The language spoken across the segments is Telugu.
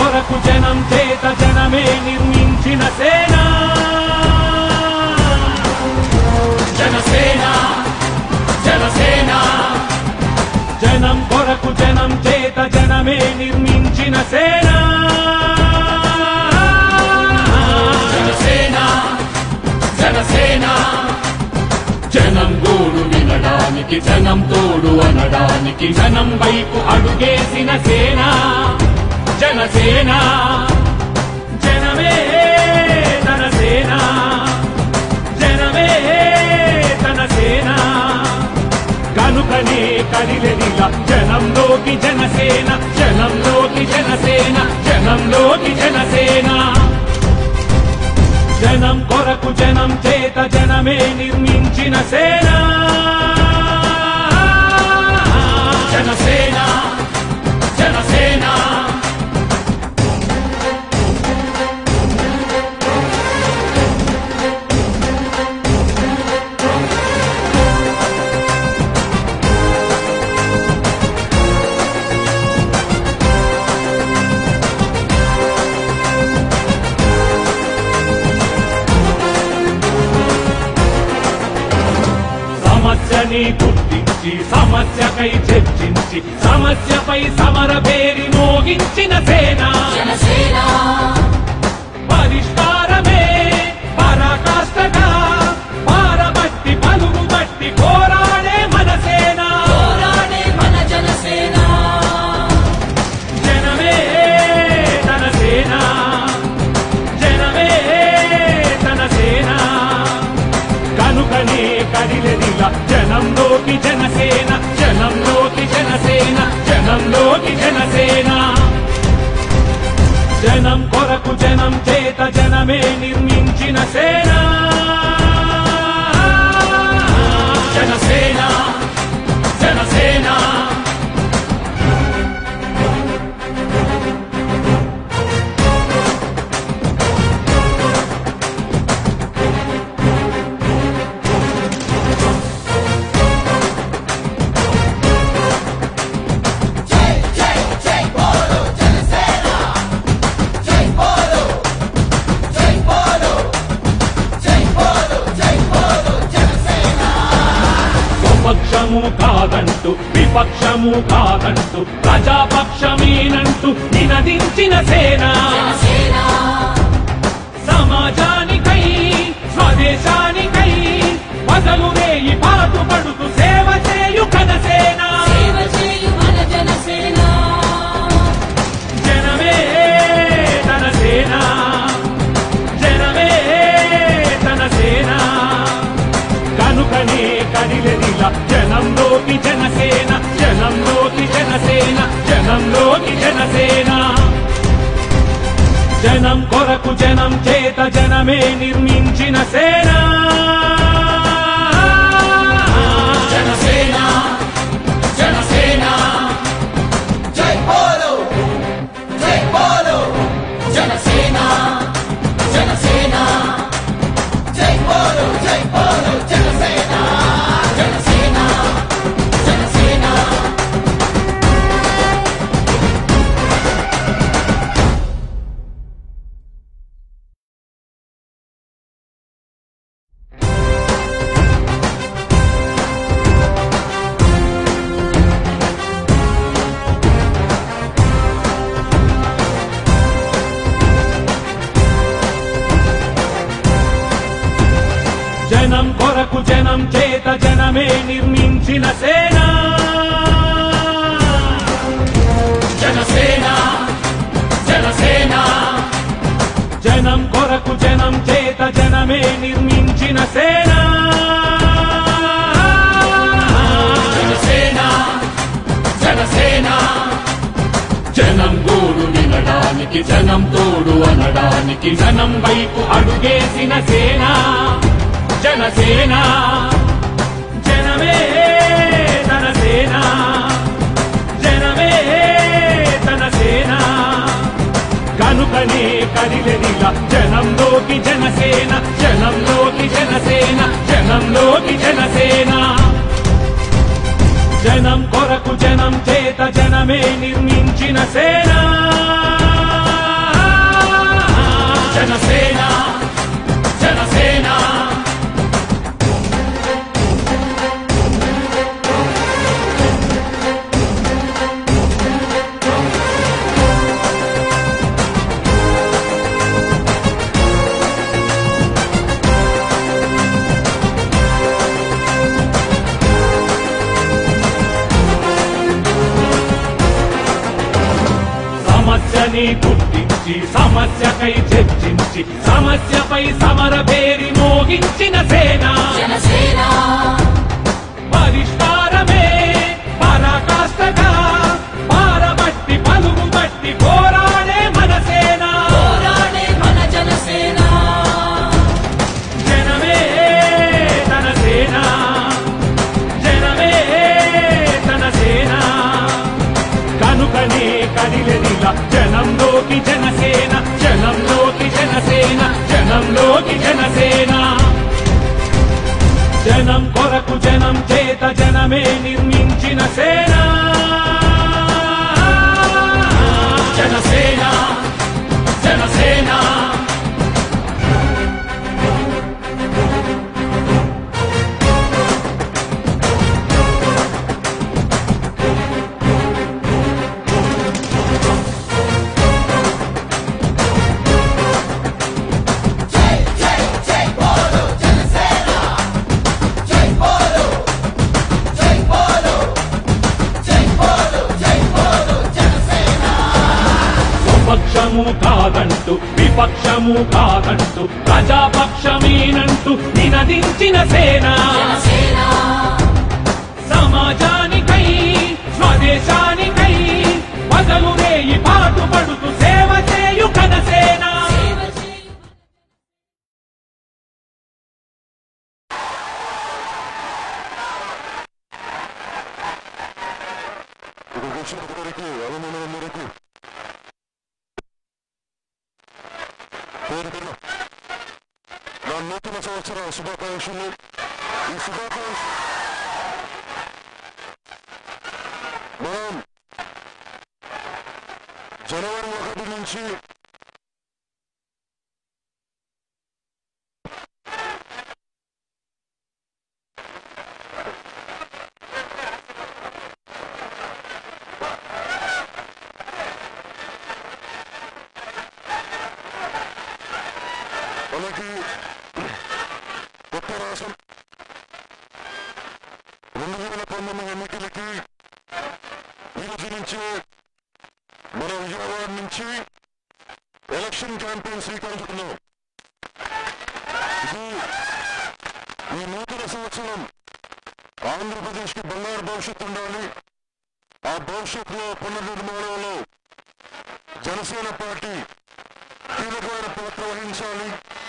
కొరకు జనం చేత జనమే నిర్మించిన సేన జనసేన జనసేన జనం కొరకు జనం చేత జనమే నిర్మించిన సేన జనసేన జనసేన జనం గోడు వినడానికి జనం తోడు అనడానికి జనం వైపు అడుగేసిన సేన జనసేన జనమే తన సేన జనమే తన సేన కనుకనే కదిలెదిలా జనంలోకి జనసేన జనంలోకి జనసేన జనంలోకి జనసేన జనం కొరకు జనం చేత జనమే నిర్మించిన సేన జనసేన జనసేన సమస్యని గుర్తించి సమస్యకై చర్చించి సమస్యపై సమర పేరి మోగించిన సేన జనసేన పరిష్కారమే పరాకాష్ఠగా పారబట్టి పలుగు బట్టి పోరాడే మన సేన పోరాడే మన జనసేన జనమే తన సేన జనమే తన సేన కనుకనే కదిలెదిలా జనంలోకి జనసేన జనంలోకి జనసేన జనంలోకి జనసేన జనం కొరకు జనం చేత జనమే నిర్మించిన సేన జనసేన జనసేన జై జై జై బోలో జనసేన జై బోలో జై బోలో జై బోలో జై బోలో జనసేన స్వపక్షము కాదంటూ విపక్షము కాదంటూ ప్రజాపక్షమేనంటూ నినదించిన సేన జనసేన సమాజానికై స్వదేశానికై బదలు వేయి పాటు పడుతూ సేవ చేయు కనసేన సేవ చేయు మన జనసేన జనమే తన సేన జనమే తన సేన కనుకనే కదిలెదిలా జనంలోకి జనసేన జనంలోకి జనసేన జనంలోకి జనసేన జనం కొరకు జనం చేత జనమే నిర్మించిన సేన జనసేన జనసేన జై బోలో జై బోలో జనసేన జనసేన జై బోలో జై బోలో జనసేన జనసేన జనసేన జనం కొరకు జనం చేత జనమే నిర్మించిన సేన జనసేన జనసేన జనం కొరకు జనం చేత జనమే నిర్మించిన సేన జనసేన జనసేన జనం గోడు వినడానికి జనం తోడు అనడానికి జనం వైపు అడుగేసిన సేన జనసేన జనమే తన సేన జనమే తన సేన కనుకనే కదిలెదిలా జనంలోకి జనసేన జనంలోకి జనసేన జనంలోకి జనసేన జనం కొరకు జనం చేత జనమే నిర్మించిన సేన సమస్యని గుర్తించి సమస్యకై చర్చించి సమస్యపై సమర పేరి మోగించిన సేన జనసేన పరిష్కారమే పరాకాష్ఠగా పారబట్టి పలుగు బట్టి పోరాడే మన సేన పోరాడే మన జనసేన జనమే తన సేన జనమే తన సేన కనుకనే కదిలెదిల జనంలోకి జనసేన జనంలోకి జనసేన జనంలోకి జనసేన జనం కొరకు జనం చేత జనమే నిర్మించిన సేన జనసేన జనసేన జై జై జై బోలో జనసేన జై బోలో జై బోలో జై బోలో జై బోలో జనసేన స్వపక్షము కాదంటూ విపక్షము కాదంటూ ప్రజాపక్షమేనంటూ నినదించిన సేన జనసేన సమాజానికై స్వదేశానికై పగలు రేయి పాటు పడుతూ సేవ చేయు కనసేన సేవ చేయు ఇక్కడికి వచ్చిన అందరికీ అభిమానులందరికీ పేరు పేరు నా నూతన సంవత్సర శుభాకాంక్షలు ఈ శుభాకాంక్ష మనం జనవరి ఒకటి నుంచి మనకి కొత్త రాష్ట్రం రెండు వేల పంతొమ్మిది ఎన్నికలకి ఈ రోజు నుంచి మన విజయవాడ నుంచి ఎలక్షన్ క్యాంపెయిన్ శ్రీకాంచుకున్నాం ఇది ఈ నూతన సంవత్సరం ఆంధ్రప్రదేశ్కి బంగారు భవిష్యత్తు ఉండాలి ఆ భవిష్యత్తులో పునర్నిర్మాణంలో జనసేన పార్టీ కీలకమైన పాత్ర వహించాలి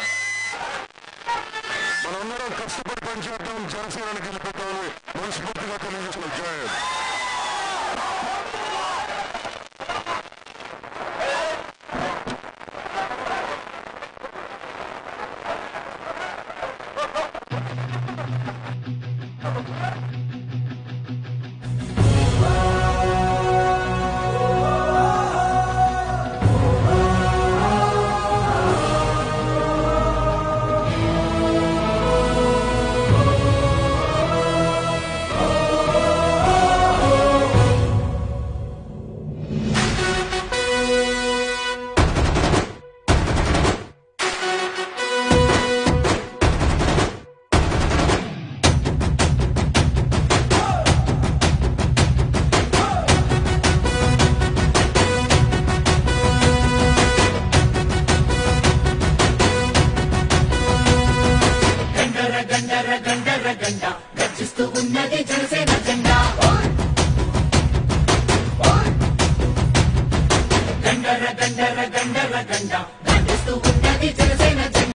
మనందరం కష్టపడి పనిచేద్దాం జనసేనని గెలిపిద్దామని మనస్ఫూర్తిగా తెలియజేసిన జయం గండర గండర గండర గండ గర్జిస్తూ ఉన్నది జనసేన జెండా గండర గండర గండర గండ